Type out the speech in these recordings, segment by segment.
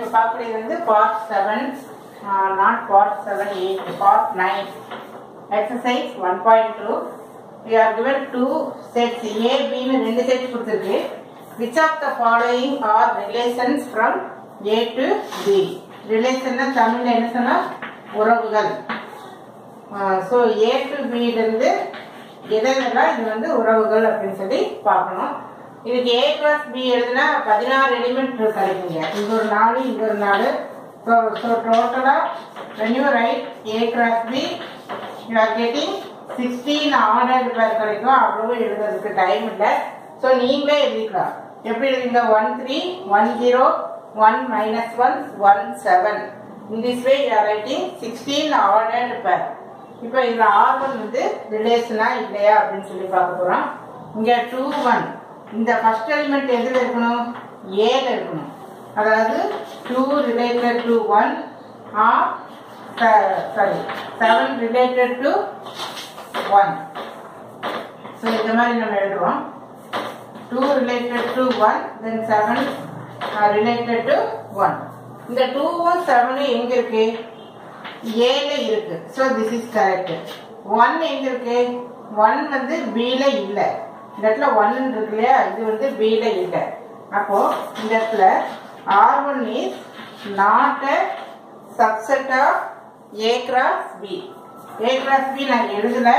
பார்க்கறது வந்து part seven not part seven eight part nine exercise one point two we are given two sets A பின்னு ரெண்டு sets கொடுத்துருக்கு which of the following are relations from A to B ரிலேஷன்னா தமிழ்ல என்ன சொன்னா உறவுகள் ஸோ ஏ டு பியிலிருந்து எதெல்லாம் இது வந்து உறவுகள் அப்படின்னு சொல்லி பார்க்கணும் இதுக்கு ஏ கிளாஸ் பி எழுதுனா பதினாறு எலிமெண்ட் கிடைக்குங்க இங்க ஒரு நாலு இங்க ஒரு நாலு ஸோ ஸோ டோட்டலாக when you write A cross B you are getting sixteen order pair கிடைக்கும் அவ்வளவு எழுதுறதுக்கு டைம் இல்லை ஸோ நீங்களே எழுதிக்கலாம் எப்படி எழுதுங்க one three one zero one minus one one seven in this way you are writing sixteen order pair இப்போ இதுல ஆர் ஒன் வந்து ரிலேஷனா இல்லையா அப்படின்னு சொல்லி பார்க்க போறோம் இங்க டூ ஒன் இந்த ஃபர்ஸ்ட் எலிமெண்ட் எதுல இருக்கணும் ஏல இருக்கணும் அதாவது two related to one or sorry seven related to one so இந்த மாதிரி நம்ம எழுதுவோம் two related to one then seven related to one இந்த டூவும் செவனும் எங்க இருக்கு ஏல இருக்கு so this is correct one எங்க இருக்கு ஒன் வந்து பில இல்ல இந்த இடத்துல ஒன் இருக்கு இல்லையா இது வந்து பில இல்ல அப்போ இந்த இடத்துல R one is not a subset of A cross B A cross B நான் எழுதல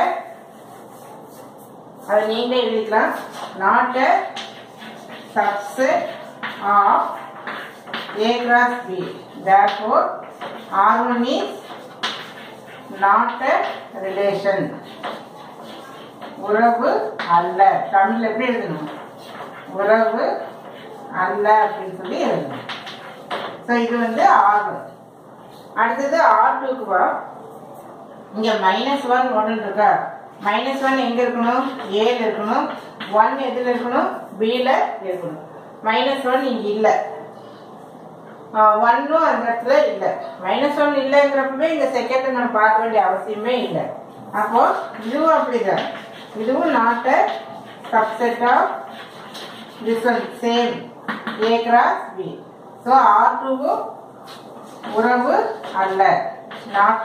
அதை நீங்களே எழுதிக்கலாம் not a subset of A cross B. Therefore, R1 is not a relation. உறவு அல்ல தமிழ்ல எப்படி எழுதணும் உறவு அல்ல அப்படின்னு சொல்லி எழுதணும் ஸோ இது வந்து ஆர் ஒன் அடுத்தது ஆர் டூக்கு வா இங்க மைனஸ் ஒன் ஒன்று இருக்கா மைனஸ் ஒன் எங்க இருக்கணும் ஏல இருக்கணும் ஒன் எதுல இருக்கணும் பில இருக்கணும் மைனஸ் ஒன் இங்க இல்லை ஒன்னும் அந்த இடத்துல இல்லை மைனஸ் ஒன் இல்லைங்கிறப்பவே இந்த செகண்ட் நம்ம பார்க்க வேண்டிய அவசியமே இல்லை அப்போ இதுவும் அப்படிதான் இதுவும் not a subset of this one same A cross B so R டூவும் உறவு அல்ல not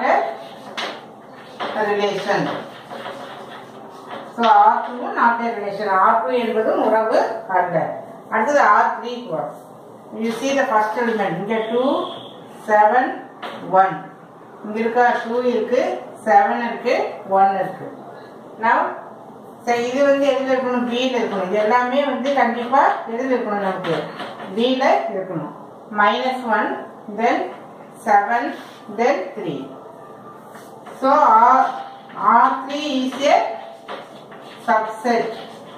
a relation so R டூவும் not a relation R two என்பதும் உறவு அல்ல அடுத்தது ஆர் த்ரீக்கு வரும் you see the first element இங்க 2 7 1 இங்க இருக்கா 2 இருக்கு 7 இருக்கு 1 இருக்கு now சரி இது வந்து எதுல இருக்கணும் B ல இருக்கணும் இது எல்லாமே வந்து கண்டிப்பா எதுல இருக்கணும் நமக்கு B ல இருக்கணும் minus 1 then 7 then 3 so R R3 is a subset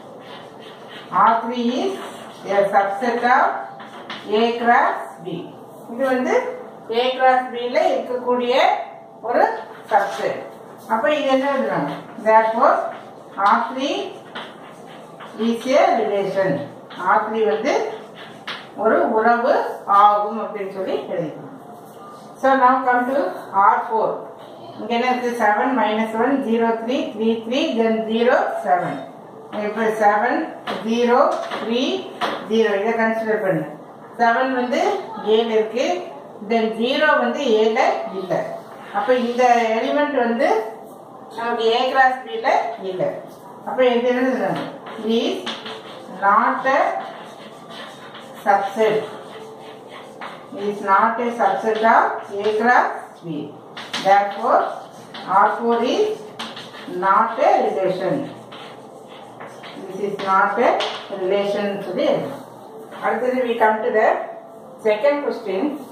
R3 is a subset of A cross B இது வந்து ஏ கிராஸ் பில இருக்கக்கூடிய ஒரு சப்செட் அப்ப இது என்ன எழுதுறாங்க therefore R3 is a relation R3 வந்து ஒரு உறவு ஆகும் அப்படின்னு சொல்லி எழுதிக்கணும் so now come to R4 இங்க என்ன இருக்கு seven minus one zero three three three then zero seven இப்போ செவன் ஜீரோ த்ரீ ஜீரோ இதை கன்சிடர் பண்ணு செவன் வந்து ஏழு இருக்கு தென் ஜீரோ வந்து ஏழு இல்லை அப்ப இந்த எலிமெண்ட் வந்து நமக்கு ஏ கிராஸ் பில இல்லை அப்ப எது எழுதுறாங்க is not a subset is not a subset of A cross B. Therefore, R4 is not a relation. This is not a relation to the அடுத்தது we come to the second question